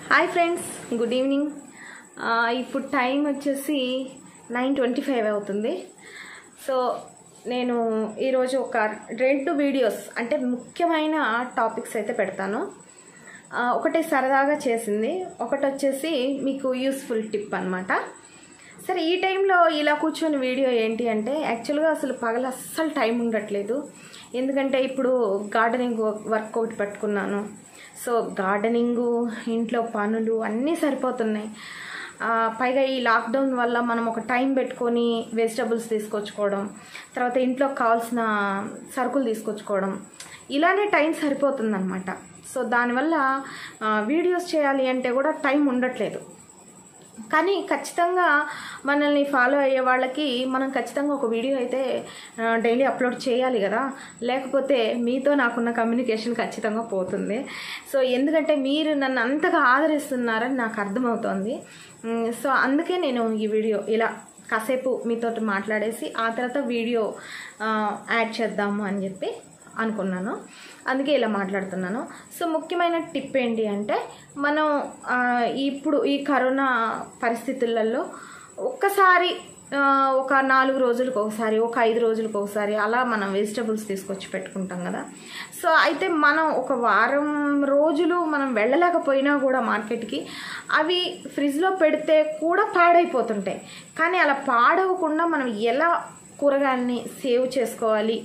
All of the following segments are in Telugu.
హాయ్ ఫ్రెండ్స్ గుడ్ ఈవినింగ్ ఆ, ఇప్పుడు టైం వచ్చేసి నైన్ ట్వంటీ ఫైవ్ అవుతుంది సో నేను ఈరోజు ఒక రెండు వీడియోస్ అంటే ముఖ్యమైన టాపిక్స్ అయితే పెడతాను ఆ, ఒకటి సరదాగా చేసింది ఒకటి వచ్చేసి మీకు యూస్ఫుల్ టిప్ అనమాట సరే ఈ టైంలో ఇలా కూర్చొని వీడియో ఏంటి అంటే యాక్చువల్గా అసలు పగల అస్సలు టైం ఉండట్లేదు ఎందుకంటే ఇప్పుడు గార్డెనింగ్ వర్క్ ఒకటి పెట్టుకున్నాను సో గార్డెనింగు ఇంట్లో పనులు అన్నీ సరిపోతున్నాయి ఆ, పైగా ఈ లాక్డౌన్ వల్ల మనం ఒక టైం పెట్టుకొని వెజిటబుల్స్ తీసుకొచ్చుకోవడం తర్వాత ఇంట్లో కావాల్సిన సరుకులు తీసుకొచ్చుకోవడం ఇలానే టైం సరిపోతుందన్నమాట సో దానివల్ల ఆ, వీడియోస్ చేయాలి అంటే కూడా టైం ఉండట్లేదు కానీ ఖచ్చితంగా మనల్ని ఫాలో అయ్యే వాళ్ళకి మనం ఖచ్చితంగా ఒక వీడియో అయితే డైలీ అప్లోడ్ చేయాలి కదా లేకపోతే మీతో నాకున్న కమ్యూనికేషన్ ఖచ్చితంగా పోతుంది సో ఎందుకంటే మీరు నన్ను అంతగా ఆదరిస్తున్నారని నాకు అర్థమవుతోంది ఉమ్, సో అందుకే నేను ఈ వీడియో ఇలా కాసేపు మీతో మాట్లాడేసి ఆ తర్వాత వీడియో ఆ, యాడ్ చేద్దాము అని చెప్పి అనుకున్నాను అందుకే ఇలా మాట్లాడుతున్నాను సో ముఖ్యమైన టిప్ ఏంటి అంటే మనం ఆ, ఇప్పుడు ఈ కరోనా పరిస్థితులలో ఒక్కసారి ఆ, ఒక నాలుగు రోజులకు ఒకసారి ఒక ఐదు రోజులకు ఒకసారి అలా మనం వెజిటబుల్స్ తీసుకొచ్చి పెట్టుకుంటాం కదా సో అయితే మనం ఒక వారం రోజులు మనం వెళ్ళలేకపోయినా కూడా మార్కెట్కి అవి ఫ్రిడ్జ్లో పెడితే కూడా పాడైపోతుంటాయి కానీ అలా పాడవకుండా మనం ఎలా కూరగాయలని సేవ్ చేసుకోవాలి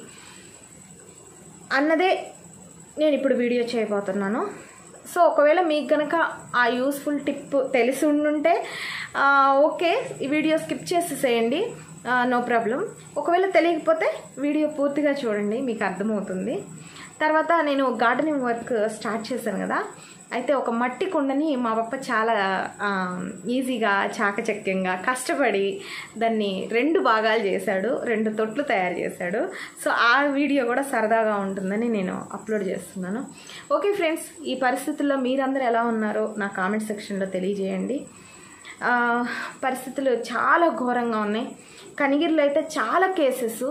అన్నదే నేను ఇప్పుడు వీడియో చేయబోతున్నాను సో ఒకవేళ మీకు కనుక ఆ యూస్ఫుల్ టిప్ తెలిసి ఉండుంటే ఆ, ఓకే ఈ వీడియో స్కిప్ చేసేసేయండి నో ప్రాబ్లం ఒకవేళ తెలియకపోతే వీడియో పూర్తిగా చూడండి మీకు అర్థమవుతుంది తర్వాత నేను గార్డెనింగ్ వర్క్ స్టార్ట్ చేశాను కదా అయితే ఒక మట్టి కుండని మా పప్ప చాలా ఆ, ఈజీగా చాకచక్యంగా కష్టపడి దాన్ని రెండు భాగాలు చేశాడు రెండు తొట్లు తయారు చేశాడు సో ఆ వీడియో కూడా సరదాగా ఉంటుందని నేను అప్లోడ్ చేస్తున్నాను ఓకే ఫ్రెండ్స్ ఈ పరిస్థితుల్లో మీరందరూ ఎలా ఉన్నారో నా కామెంట్ సెక్షన్లో తెలియజేయండి ఆ, పరిస్థితులు చాలా ఘోరంగా ఉన్నాయి కనిగిరిలో అయితే చాలా కేసెస్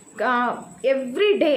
ఎవ్రీ డే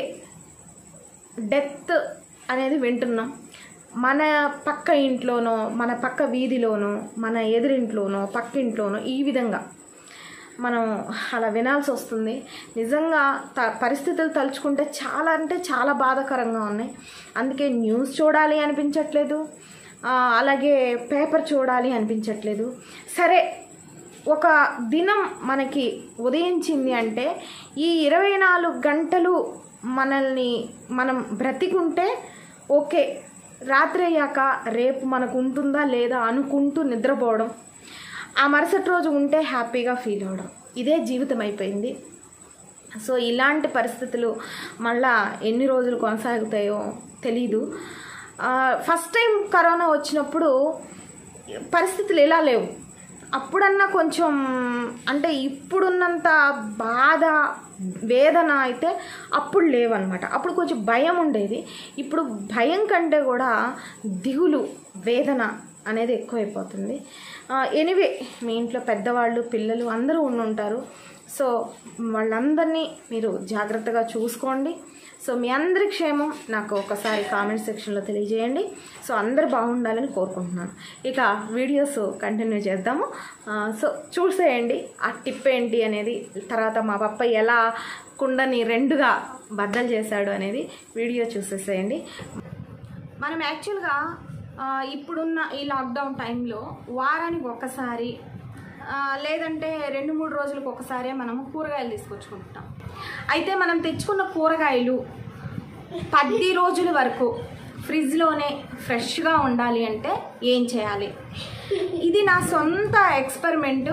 డెత్ అనేది వింటున్నాం మన పక్క ఇంట్లోనో మన పక్క వీధిలోనో మన ఎదురింట్లోనో పక్కింట్లోనో ఈ విధంగా మనం అలా వినాల్సి వస్తుంది నిజంగా త పరిస్థితులు తలుచుకుంటే చాలా అంటే చాలా బాధాకరంగా ఉన్నాయి అందుకే న్యూస్ చూడాలి అనిపించట్లేదు ఆ, అలాగే పేపర్ చూడాలి అనిపించట్లేదు సరే ఒక దినం మనకి ఉదయించింది అంటే ఈ ఇరవై నాలుగు గంటలు మనల్ని మనం బ్రతికుంటే ఓకే రాత్రి అయ్యాక రేపు మనకు ఉంటుందా లేదా అనుకుంటూ నిద్రపోవడం ఆ మరుసటి రోజు ఉంటే హ్యాపీగా ఫీల్ అవ్వడం ఇదే జీవితం అయిపోయింది సో ఇలాంటి పరిస్థితులు మళ్ళా ఎన్ని రోజులు కొనసాగుతాయో తెలీదు ఫస్ట్ టైం కరోనా వచ్చినప్పుడు పరిస్థితులు ఇలా లేవు అప్పుడన్నా కొంచెం అంటే ఇప్పుడున్నంత బాధ వేదన అయితే అప్పుడు లేవన్నమాట అప్పుడు కొంచెం భయం ఉండేది ఇప్పుడు భయం కంటే కూడా దిగులు వేదన అనేది ఎక్కువైపోతుంది ఎనివే మీ ఇంట్లో పెద్దవాళ్ళు పిల్లలు అందరూ ఉండుంటారు సో వాళ్ళందరినీ మీరు జాగ్రత్తగా చూసుకోండి సో మీ అందరి క్షేమం నాకు ఒకసారి కామెంట్ సెక్షన్లో తెలియజేయండి సో అందరు బాగుండాలని కోరుకుంటున్నాను ఇక వీడియోస్ కంటిన్యూ చేద్దాము ఆ, సో చూసేయండి ఆ టిప్ ఏంటి అనేది తర్వాత మా పప్ప ఎలా కుండని రెండుగా బద్దలు చేశాడు అనేది వీడియో చూసేసేయండి మనం యాక్చువల్గా ఆ, ఇప్పుడున్న ఈ లాక్డౌన్ టైంలో వారానికి ఒకసారి ఆ, లేదంటే రెండు మూడు రోజులకు ఒకసారి మనము కూరగాయలు తీసుకొచ్చుకుంటాం అయితే మనం తెచ్చుకున్న కూరగాయలు పది రోజుల వరకు ఫ్రిడ్జ్లోనే ఫ్రెష్గా ఉండాలి అంటే ఏం చేయాలి ఇది నా సొంత ఎక్స్పెరిమెంటు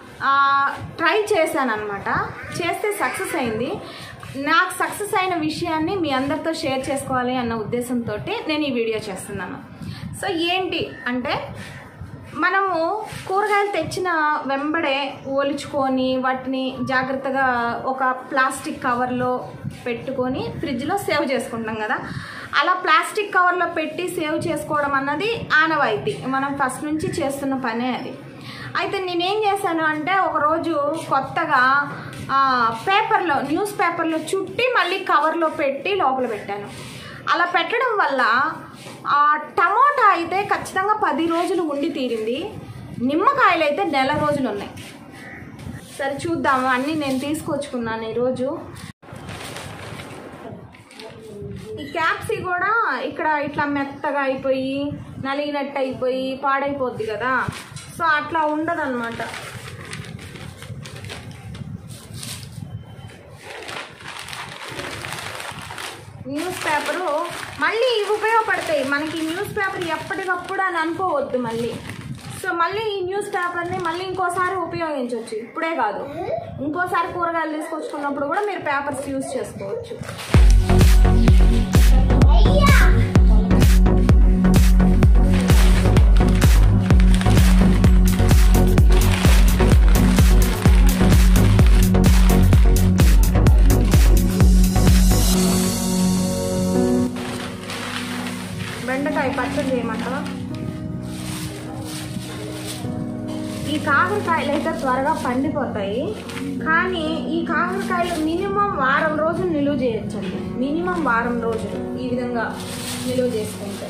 ట్రై చేశాను అనమాట చేస్తే సక్సెస్ అయింది నాకు సక్సెస్ అయిన విషయాన్ని మీ అందరితో షేర్ చేసుకోవాలి అన్న ఉద్దేశంతో నేను ఈ వీడియో చేస్తున్నాను సో ఏంటి అంటే మనము కూరగాయలు తెచ్చిన వెంబడే ఒలుచుకొని వాటిని జాగ్రత్తగా ఒక ప్లాస్టిక్ కవర్లో పెట్టుకొని ఫ్రిడ్జ్లో సేవ్ చేసుకుంటాం కదా అలా ప్లాస్టిక్ కవర్లో పెట్టి సేవ్ చేసుకోవడం అన్నది ఆనవాయితీ మనం ఫస్ట్ నుంచి చేస్తున్న పనే అది అయితే నేనేం చేశాను అంటే ఒకరోజు కొత్తగా ఆ, పేపర్లో న్యూస్ పేపర్లో చుట్టి మళ్ళీ కవర్లో పెట్టి లోపల పెట్టాను అలా పెట్టడం వల్ల ఆ టమోటా అయితే ఖచ్చితంగా పది రోజులు ఉండి తీరింది నిమ్మకాయలు అయితే నెల రోజులు ఉన్నాయి సరే చూద్దాము అన్నీ నేను తీసుకొచ్చుకున్నాను ఈరోజు ఈ క్యాప్సీ కూడా ఇక్కడ ఇట్లా మెత్తగా అయిపోయి నలిగినట్టు అయిపోయి పాడైపోద్ది కదా సో అట్లా ఉండదన్నమాట న్యూస్ పేపరు మళ్ళీ ఇవి ఉపయోగపడతాయి మనకి న్యూస్ పేపర్ ఎప్పటికప్పుడు అని అనుకోవద్దు మళ్ళీ సో మళ్ళీ ఈ న్యూస్ పేపర్ని మళ్ళీ ఇంకోసారి ఉపయోగించవచ్చు ఇప్పుడే కాదు ఇంకోసారి కూరగాయలు తీసుకొచ్చుకున్నప్పుడు కూడా మీరు పేపర్స్ యూజ్ చేసుకోవచ్చు బెండకాయ పచ్చడి చేయమంటావా ఈ కాకరకాయలు అయితే త్వరగా పండిపోతాయి కానీ ఈ కాకరకాయలు మినిమం వారం రోజులు నిలువ చేయొచ్చండి మినిమం వారం రోజులు ఈ విధంగా నిలువ చేసుకుంటే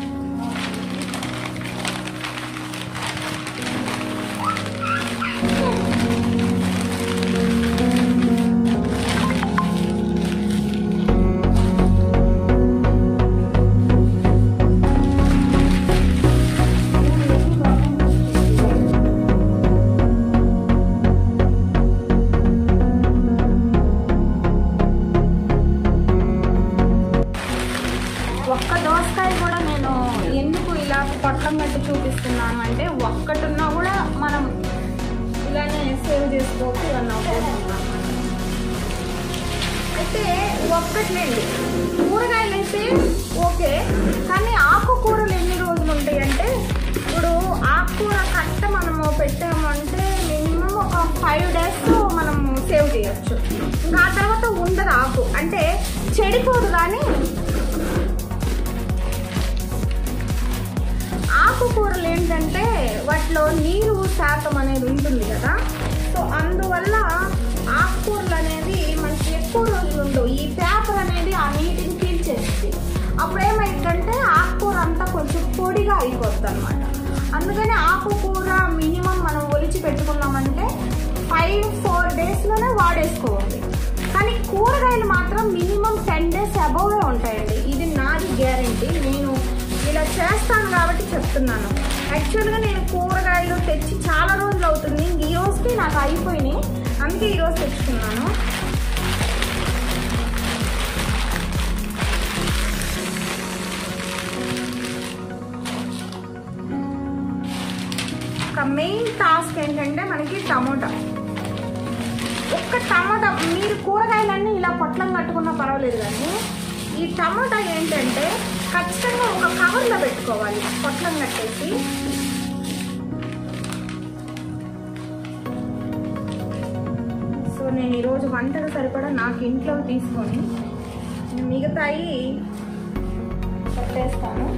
ఒక్క దోసకాయ కూడా నేను ఎందుకు ఇలా పొట్లం కట్టి చూపిస్తున్నాను అంటే ఒక్కటున్నా కూడా మనం ఇలానే సేవ్ చేసుకోవచ్చు అన్న ఉద్దేశం అన్నమాట. అయితే ఒక్కట్లేండి కూరగాయలు అయితే ఓకే కానీ ఆకుకూరలు ఎన్ని రోజులు ఉంటాయి అంటే ఇప్పుడు ఆకుకూర కట్ట మనము పెట్టామంటే మినిమం ఒక ఫైవ్ డేస్ మనం సేవ్ చేయొచ్చు ఇంకా ఆ తర్వాత ఉండదు ఆకు అంటే చెడిపోదు కానీ ఆకుకూరలు ఏంటంటే వాటిలో నీరు శాతం అనేది ఉంటుంది కదా సో అందువల్ల ఆకుకూరలు అనేది మనకి ఎక్కువ రోజులు ఉండవు ఈ పేపర్ అనేది ఆ నీటిని పీల్చేస్తుంది అప్పుడు ఏమైందంటే ఆకుకూర అంతా కొంచెం పొడిగా అయిపోతుంది అనమాట అందుకని ఆకుకూర మినిమం మనం ఒలిచి పెట్టుకున్నామంటే ఫైవ్ ఫోర్ డేస్లోనే వాడేసుకోవాలి కానీ కూరగాయలు మాత్రం మినిమం టెన్ డేస్ అబోవే ఉంటాయండి ఇది నాది గ్యారంటీ నేను ఇలా చేస్తాను కాబట్టి చెప్తున్నాను యాక్చువల్గా నేను కూరగాయలు తెచ్చి చాలా రోజులు అవుతుంది ఇంక ఈ రోజుకి నాకు అయిపోయినాయి అందుకే ఈరోజు తెచ్చుకున్నాను ఒక మెయిన్ టాస్క్ ఏంటంటే మనకి టమోటా ఒక్క టమాటా మీరు కూరగాయలన్నీ ఇలా పొట్లం కట్టుకున్నా పర్వాలేదు కానీ ఈ టమాటా ఏంటంటే ఖచ్చితంగా ఒక కవర్లో పెట్టుకోవాలి పొట్లం కట్టేసి సో నేను ఈరోజు వంటకు సరిపడా నాకు ఇంట్లో తీసుకొని మిగతాయి పెట్టేస్తాను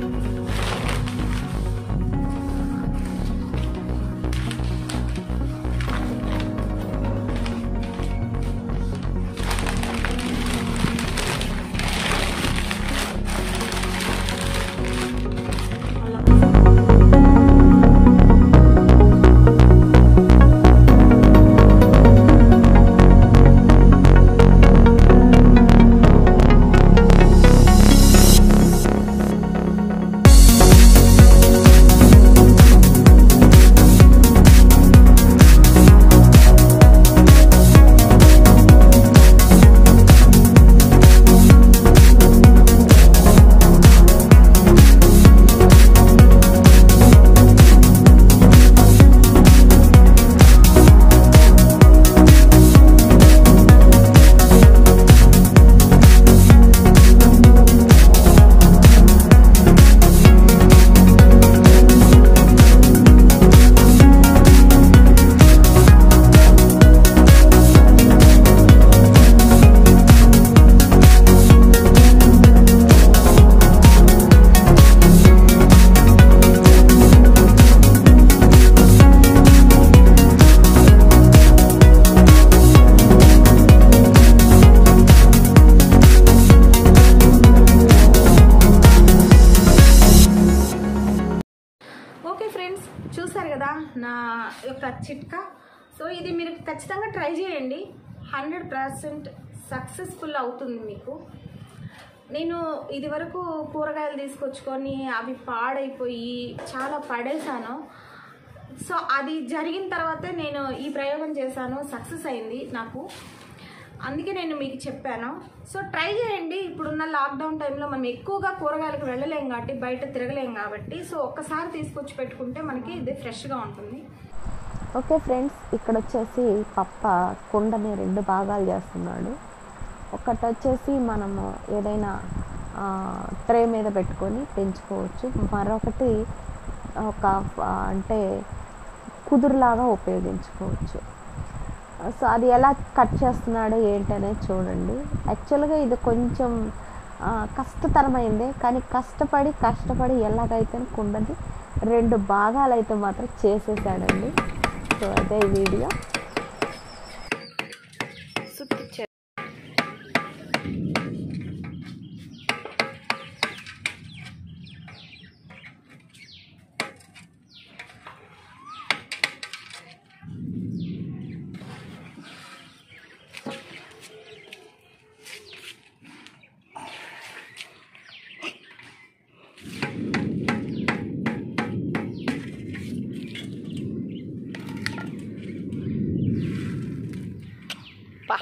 ఫ్రెండ్స్ చూసారు కదా నా యొక్క చిట్కా సో ఇది మీరు ఖచ్చితంగా ట్రై చేయండి హండ్రెడ్ పర్సెంట్ సక్సెస్ఫుల్ అవుతుంది మీకు నేను ఇది వరకు కూరగాయలు తీసుకొచ్చుకొని అవి పాడైపోయి చాలా పడేశాను సో అది జరిగిన తర్వాతే నేను ఈ ప్రయోగం చేశాను సక్సెస్ అయింది నాకు అందుకే నేను మీకు చెప్పాను సో ట్రై చేయండి ఇప్పుడున్న లాక్డౌన్ టైంలో మనం ఎక్కువగా కూరగాయలకు వెళ్ళలేం కాబట్టి బయట తిరగలేం కాబట్టి సో ఒక్కసారి తీసుకొచ్చి పెట్టుకుంటే మనకి ఇది ఫ్రెష్గా ఉంటుంది ఓకే ఫ్రెండ్స్ ఇక్కడ వచ్చేసి పప్ప కుండని రెండు భాగాలు చేస్తున్నాడు ఒకటి వచ్చేసి మనము ఏదైనా ట్రే మీద పెట్టుకొని పెంచుకోవచ్చు మరొకటి ఒక ఆ, అంటే కుదురులాగా ఉపయోగించుకోవచ్చు సో అది ఎలా కట్ చేస్తున్నాడో ఏంటనేది చూడండి యాక్చువల్గా ఇది కొంచెం ఆ, కష్టతరమైందే కానీ కష్టపడి కష్టపడి ఎలాగైతే కుండని రెండు భాగాలైతే మాత్రం చేసేసాడండి సో అదే ఈ వీడియో సుత్తిచ్చే పా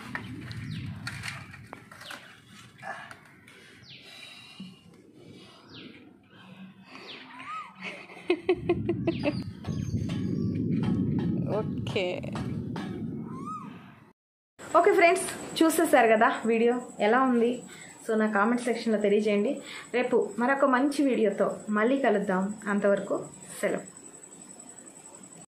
ఓకే ఓకే ఫ్రెండ్స్ చూసేసారు కదా వీడియో ఎలా ఉంది సో నా కామెంట్ సెక్షన్లో తెలియజేయండి రేపు మరొక మంచి వీడియోతో మళ్ళీ కలుద్దాం అంతవరకు సెలవు